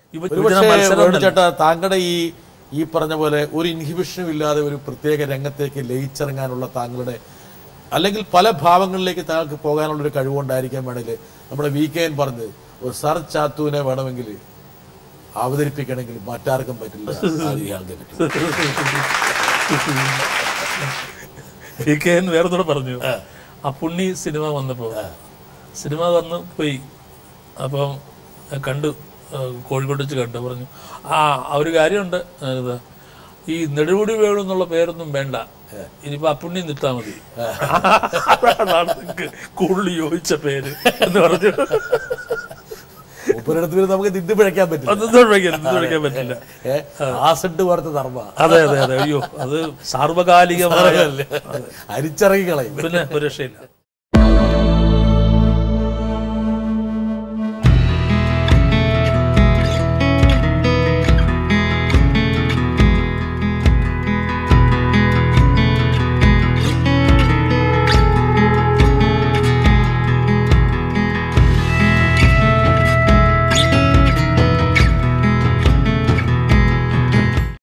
യുവ- ഒരു യുവജന മത്സരം പക്ഷേ ചേട്ടാ താങ്കളുടെ ഈ ഈ പറഞ്ഞ പോലെ ഒരു ഇൻഹിബിഷനും ഇല്ലാതെ ഒരു പ്രത്യേക രംഗത്തേക്ക് ലയിച്ചിറങ്ങാനുള്ള താങ്കളുടെ അല്ലെങ്കിൽ പല ഭാവങ്ങളിലേക്ക് താങ്കൾക്ക് പോകാനുള്ള ഒരു കഴിവുണ്ടായിരിക്കാൻ വേണമെങ്കിൽ നമ്മുടെ വി കെ എൻ പറഞ്ഞത് ഒരു സർ ചാത്തുവിനെ വേണമെങ്കിൽ അവതരിപ്പിക്കണമെങ്കിൽ മറ്റാർക്കും പറ്റില്ല അത് ഇയാൾക്ക് പറ്റും പി കെ എൻ വേറെ കൂടെ പറഞ്ഞു ആ പുണ്ണി സിനിമ വന്നപ്പോൾ സിനിമ വന്ന് പോയി അപ്പം ഞാൻ കണ്ടു ആ, കോഴിക്കോട്ട് വെച്ച് കണ്ടു പറഞ്ഞു ആ ആ ഒരു കാര്യമുണ്ട് ആ, ഇത് ഈ നെടുമുടി വേണു എന്നുള്ള പേരൊന്നും വേണ്ട ഇനിയിപ്പോ അപ്പുണ്ണി നിട്ടാ മതി അതാണ് എനിക്ക് കൂടുതൽ യോജിച്ച പേര് എന്ന് പറഞ്ഞു ഒപ്പരടുത്ത് പിന്നെ നമുക്ക് തിന്തി പിഴയ്ക്കാൻ പറ്റില്ല അതൊന്നും വിളിക്കാൻ ഒന്നും വിളിക്കാൻ പറ്റില്ല ഏ, ആസഡ് വാർത്ത ധർമ്മ അതെ അതെ അതെ അയ്യോ അത് സാർവകാലികമായ അരിച്ചിറങ്ങി കളയും പിന്നെ ഒരു രക്ഷയില്ല